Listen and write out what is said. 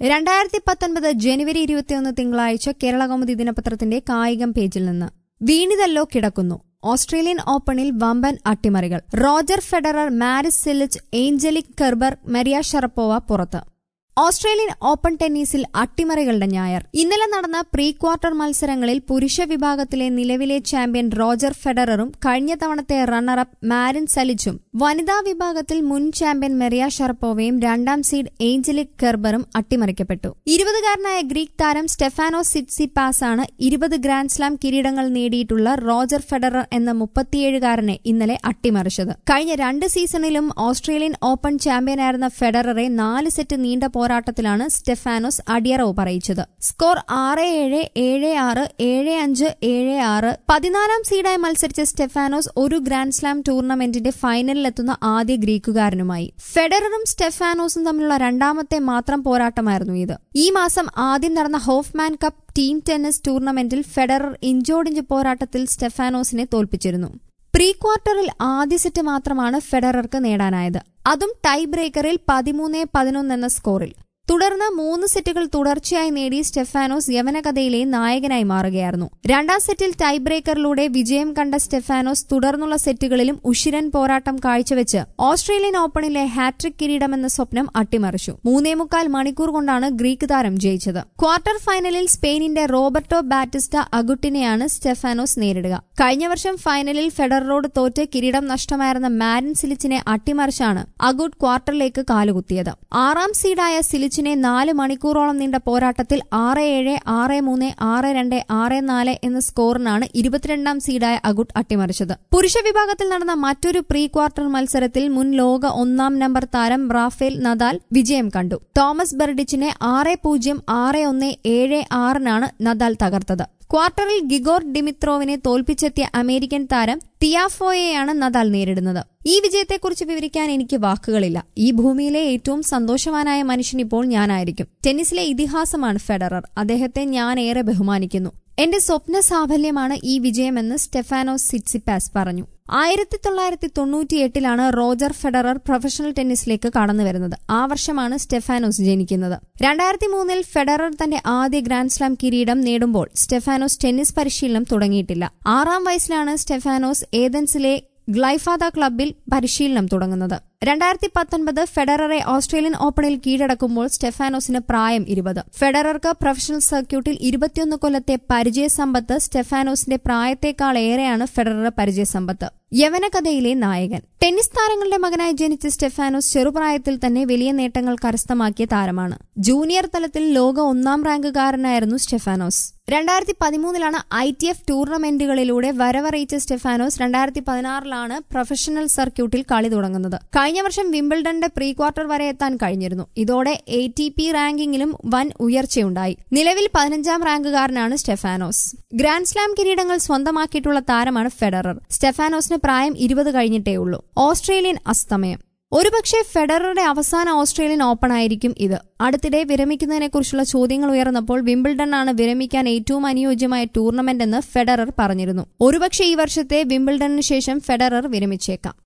രണ്ടായിരത്തി പത്തൊൻപത് ജനുവരി ഇരുപത്തിയൊന്ന് തിങ്കളാഴ്ച കേരളകൗമുദി ദിനപത്രത്തിന്റെ കായികം പേജിൽ നിന്ന് വീണിതല്ലോ കിടക്കുന്നു ഓസ്ട്രേലിയൻ ഓപ്പണിൽ വമ്പൻ അട്ടിമറികൾ Roger Federer Marin Cilic Angelique Kerber Maria Sharapova പുറത്ത് ഓസ്ട്രേലിയൻ ഓപ്പൺ ടെന്നീസിൽ അട്ടിമറികളുടെ ഞായർ ഇന്നലെ നടന്ന പ്രീ ക്വാർട്ടർ മത്സരങ്ങളിൽ പുരുഷ വിഭാഗത്തിലെ നിലവിലെ ചാമ്പ്യൻ റോജർ ഫെഡററും കഴിഞ്ഞ തവണത്തെ റണ്ണറപ്പ് മാരിൻ സലിച്ചും വനിതാ വിഭാഗത്തിൽ മുൻ ചാമ്പ്യൻ മെറിയ ഷറപ്പോവയും രണ്ടാം സീഡ് ഏഞ്ചലിക് കെർബറും അട്ടിമറിക്കപ്പെട്ടു ഇരുപതുകാരനായ ഗ്രീക്ക് താരം സ്റ്റെഫാനോ സിറ്റ്സിപാസ് ആണ് ഇരുപത് ഗ്രാൻഡ് സ്ലാം കിരീടങ്ങൾ നേടിയിട്ടുള്ള റോജർ ഫെഡറർ എന്ന മുപ്പത്തിയേഴുകാരനെ ഇന്നലെ അട്ടിമറിച്ചത് കഴിഞ്ഞ രണ്ട് സീസണിലും ഓസ്ട്രേലിയൻ ഓപ്പൺ ചാമ്പ്യനായിരുന്ന ഫെഡററെ നാല് സെറ്റ് നീണ്ട പോരാട്ടത്തിലാണ് സ്റ്റെഫാനോസ് അടിയറവ് പറയിച്ചത് സ്കോർ ആറ് ഏഴ് ഏഴ് ആറ് ഏഴ് അഞ്ച് ഏഴ് ആറ് പതിനാലാം സീഡായി മത്സരിച്ച സ്റ്റെഫാനോസ് ഒരു ഗ്രാൻഡ് സ്ലാം ടൂർണമെന്റിന്റെ ഫൈനലിലെത്തുന്ന ആദ്യ ഗ്രീക്കുകാരനുമായി ഫെഡററും സ്റ്റെഫാനോസും തമ്മിലുള്ള രണ്ടാമത്തെ മാത്രം പോരാട്ടമായിരുന്നു ഇത് ഈ മാസം ആദ്യം നടന്ന ഹോഫ്മാൻ കപ്പ് ടീം ടെന്നീസ് ടൂർണമെന്റിൽ ഫെഡറർ ഇഞ്ചോടിഞ്ച് പോരാട്ടത്തിൽ സ്റ്റെഫാനോസിനെ തോൽപ്പിച്ചിരുന്നു പ്രീ ക്വാർട്ടറിൽ ആദ്യ സെറ്റ് മാത്രമാണ് ഫെഡറർക്ക് നേടാനായത് അതും ടൈ ബ്രേക്കറിൽ പതിമൂന്ന് പതിനൊന്ന് എന്ന സ്കോറിൽ തുടർന്ന് മൂന്ന് സെറ്റുകൾ തുടർച്ചയായി നേടി സ്റ്റെഫാനോസ് യവനകഥയിലെ നായകനായി മാറുകയായിരുന്നു രണ്ടാം സെറ്റിൽ ടൈ ബ്രേക്കറിലൂടെ വിജയം കണ്ട സ്റ്റെഫാനോസ് തുടർന്നുള്ള സെറ്റുകളിലും ഉഷിരൻ പോരാട്ടം കാഴ്ചവെച്ച് ഓസ്ട്രേലിയൻ ഓപ്പണിലെ ഹാട്രിക് കിരീടമെന്ന സ്വപ്നം അട്ടിമറിച്ചു മൂന്നേ മുക്കാൽ മണിക്കൂർ കൊണ്ടാണ് ഗ്രീക്ക് താരം ജയിച്ചത് ക്വാർട്ടർ ഫൈനലിൽ സ്പെയിനിന്റെ റോബർട്ടോ ബാറ്റിസ്റ്റ അഗുട്ടിനെയാണ് സ്റ്റെഫാനോസ് നേരിടുക കഴിഞ്ഞ വർഷം ഫൈനലിൽ ഫെഡററോട് തോറ്റ് കിരീടം നഷ്ടമായിരുന്ന മാരിൻ സിലിച്ചിനെ അട്ടിമറിച്ചാണ് അഗുട്ട് ക്വാർട്ടറിലേക്ക് കാലുകുത്തിയത് ആറാം സീഡായ സിലിച്ചിനെ നാല് മണിക്കൂറോളം നീണ്ട പോരാട്ടത്തിൽ ആറ് ഏഴ് ആറ് മൂന്ന് ആറ് രണ്ട് ആറ് നാല് എന്ന സ്കോറിനാണ് ഇരുപത്തിരണ്ടാം സീഡായ അഗുട്ട് അട്ടിമറിച്ചത് പുരുഷ വിഭാഗത്തിൽ നടന്ന മറ്റൊരു പ്രീ ക്വാർട്ടർ മത്സരത്തിൽ മുൻ ലോക ഒന്നാം നമ്പർ താരം റാഫേൽ നദാൽ വിജയം കണ്ടു തോമസ് ബെർഡിച്ചിനെ ആറ് പൂജ്യം ആറ് ഒന്ന് ഏഴ് ആറിനാണ് നദാൽ തകർത്തത് ക്വാർട്ടറിൽ ഗിഗോർ ഡിമിത്രോവിനെ തോൽപ്പിച്ചെത്തിയ അമേരിക്കൻ താരം തിയാഫോയെയാണ് നദാൽ നേരിടുന്നത് ഈ വിജയത്തെക്കുറിച്ച് വിവരിക്കാൻ എനിക്ക് വാക്കുകളില്ല ഈ ഭൂമിയിലെ ഏറ്റവും സന്തോഷവാനായ മനുഷ്യൻ ഇപ്പോൾ ഞാനായിരിക്കും ടെന്നീസിലെ ഇതിഹാസമാണ് ഫെഡറർ അദ്ദേഹത്തെ ഞാൻ ഏറെ ബഹുമാനിക്കുന്നു എന്റെ സ്വപ്ന സാഫല്യമാണ് ഈ വിജയമെന്ന് സ്റ്റെഫാനോസ് സിറ്റ്സിപ്പാസ് പറഞ്ഞു ആയിരത്തി തൊള്ളായിരത്തി തൊണ്ണൂറ്റിയെട്ടിലാണ് റോജർ ഫെഡറർ പ്രൊഫഷണൽ ടെന്നീസിലേക്ക് കടന്നുവരുന്നത് ആ വർഷമാണ് സ്റ്റെഫാനോസ് ജനിക്കുന്നത് രണ്ടായിരത്തി മൂന്നിൽ ഫെഡറർ തന്റെ ആദ്യ ഗ്രാൻഡ് സ്ലാം കിരീടം നേടുമ്പോൾ സ്റ്റെഫാനോസ് ടെന്നീസ് പരിശീലനം തുടങ്ങിയിട്ടില്ല ആറാം വയസ്സിലാണ് സ്റ്റെഫാനോസ് ഏതൻസിലെ ഗ്ലൈഫാദ ക്ലബിൽ പരിശീലനം തുടങ്ങുന്നത് രണ്ടായിരത്തി പത്തൊൻപത് ഫെഡററെ ഓസ്ട്രേലിയൻ ഓപ്പണിൽ കീഴടക്കുമ്പോൾ സ്റ്റെഫാനോസിന് പ്രായം ഇരുപത് ഫെഡറർക്ക് പ്രൊഫഷണൽ സർക്യൂട്ടിൽ ഇരുപത്തിയൊന്ന് കൊല്ലത്തെ പരിചയസമ്പത്ത് സ്റ്റെഫാനോസിന്റെ പ്രായത്തെക്കാളേറെയാണ് ഫെഡററുടെ പരിചയസമ്പത്ത് യവനകഥയിലെ നായകൻ ടെന്നീസ് താരങ്ങളുടെ മകനായി ജനിച്ച സ്റ്റെഫാനോസ് ചെറുപ്രായത്തിൽ തന്നെ വലിയ നേട്ടങ്ങൾ കരസ്ഥമാക്കിയ താരമാണ് ജൂനിയർ തലത്തിൽ ലോക ഒന്നാം റാങ്കുകാരനായിരുന്നു സ്റ്റെഫാനോസ് രണ്ടായിരത്തി പതിമൂന്നിലാണ് ഐ ടി എഫ് ടൂർണമെന്റുകളിലൂടെ വരവറിയിച്ച സ്റ്റെഫാനോസ് രണ്ടായിരത്തി പതിനാറിലാണ് പ്രൊഫഷണൽ സർക്യൂട്ടിൽ കളി തുടങ്ങുന്നത് കഴിഞ്ഞ വർഷം വിംബിൾഡന്റെ പ്രീ ക്വാർട്ടർ വരെ എത്താൻ കഴിഞ്ഞിരുന്നു ഇതോടെ എ ടി പി റാങ്കിങ്ങിലും വൻ ഉയർച്ചയുണ്ടായി നിലവിൽ പതിനഞ്ചാം റാങ്കുകാരനാണ് സ്റ്റെഫാനോസ് ഗ്രാൻഡ് സ്ലാം കിരീടങ്ങൾ സ്വന്തമാക്കിയിട്ടുള്ള താരമാണ് ഫെഡറർ സ്റ്റെഫാനോസിന് പ്രായം ഇരുപത് കഴിഞ്ഞിട്ടേ ഉള്ളൂ ഓസ്ട്രേലിയൻ അസ്തമയം ഒരുപക്ഷെ ഫെഡററുടെ അവസാന ഓസ്ട്രേലിയൻ ഓപ്പൺ ആയിരിക്കും ഇത് അടുത്തിടെ വിരമിക്കുന്നതിനെക്കുറിച്ചുള്ള ചോദ്യങ്ങൾ ഉയർന്നപ്പോൾ വിംബിൾഡൺ ആണ് വിരമിക്കാൻ ഏറ്റവും അനുയോജ്യമായ ടൂർണമെന്റ് എന്ന് ഫെഡറർ പറഞ്ഞിരുന്നു ഒരുപക്ഷെ ഈ വർഷത്തെ വിംബിൾഡണിന് ശേഷം ഫെഡറർ വിരമിച്ചേക്കാം